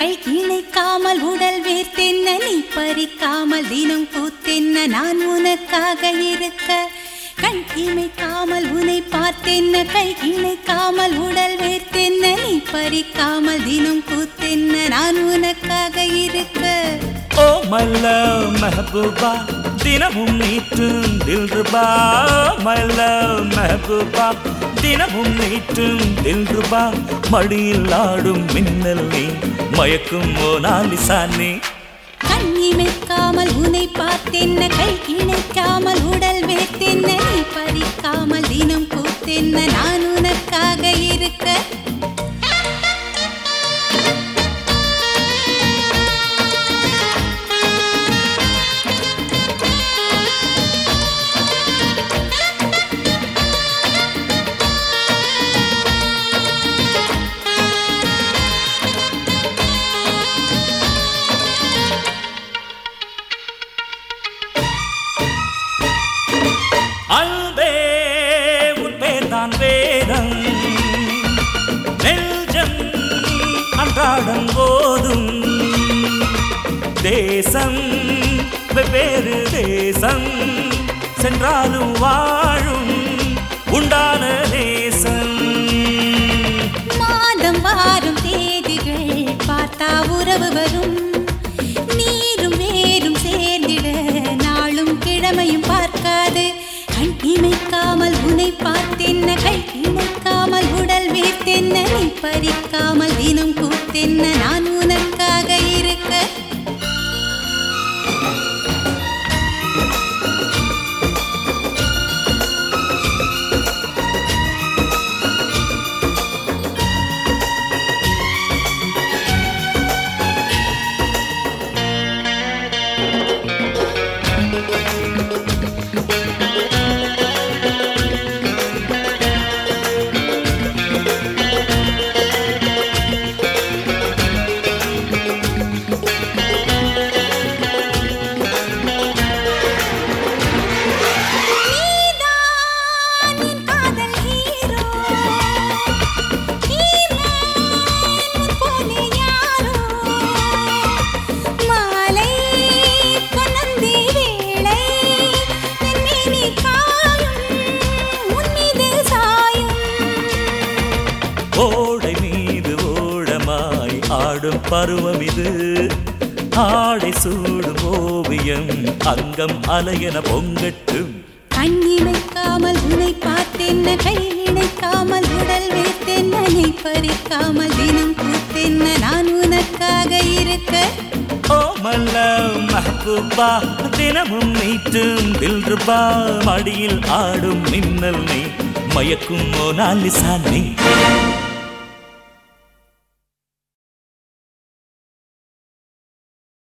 கை இணைக்காமல் உடல் வேர்த்தென்ன நீ பறிக்காமல் தினம் கூத்தென்ன நான் உனக்காக இருக்க கண் இமைக்காமல் உன்னை பார்த்தென்ன கை இணைக்காமல் உடல் வேர்த்தென்ன நீ பறிக்காமல் தினம் கூத்தென்ன நான் உனக்காக இருக்க ஓ மை லவ் மெஹபூபா தினமும் நீட்டும் தில்ருபா மை லவ் மெஹபூபா தினமும் நீட்டும் தில்ருபா மடியில் ஆடும் மின்னல் நீ மயக்கும் மோனாலிசா நீ கண் இமைக்காமல் உன்னை பார்த்தென்ன கை இணைக்காமல் உடல் வேர்த்தென்ன நீ பறிக்காமல் தினம் கூத்தென்ன நான் உனக்காக இருக்க அன்பே உன் பேர்தான் வேதம் நெஞ்சம் அன்றாடம் போதும் தேசம் வெவ்வேறு தேசம் சென்றாலும் வாழும் உண்டான தேசம் மாதம் வாரும் தேதிகள் பார்த்தா உறவு வரும் நீரும் வேரும் சேர்ந்திட நாளும் கிழமையும் பார்க்காது கண் இமைக்காமல் உன்னை பார்த்தென்ன கை இணைக்காமல் உடல் வேர்த்தென்ன நீ பறிக்காமல் தினம் கூத்தென்ன நான் உனக்காக இருக்க நீதான் என் காதல் ஹீரோ ஹீரோயின் போலே யாரோ மாலை பொன்னந்தி வேளை என் மேனி காயும் உன் மீது சாயும் ஓடை மீது ஓடமாய் ஆடும் பருவம் இது ஆடை சூடும் ஓவியம் அங்கம் அலையென பொங்கட்டும் கண் இமைக்காமல் உன்னை பார்த்தென்ன கை இணைக்காமல் உடல் வேர்த்தென்ன நீ பறிக்காமல் தினம் கூத்தென்ன நான் உனக்காக இருக்க ஓ மல்ல மஹபூபா தினமும் நீட்டும் தில்ருபா மடியில் ஆடும் மின்னல் நீ மயக்கும் மோனாலிசா நீ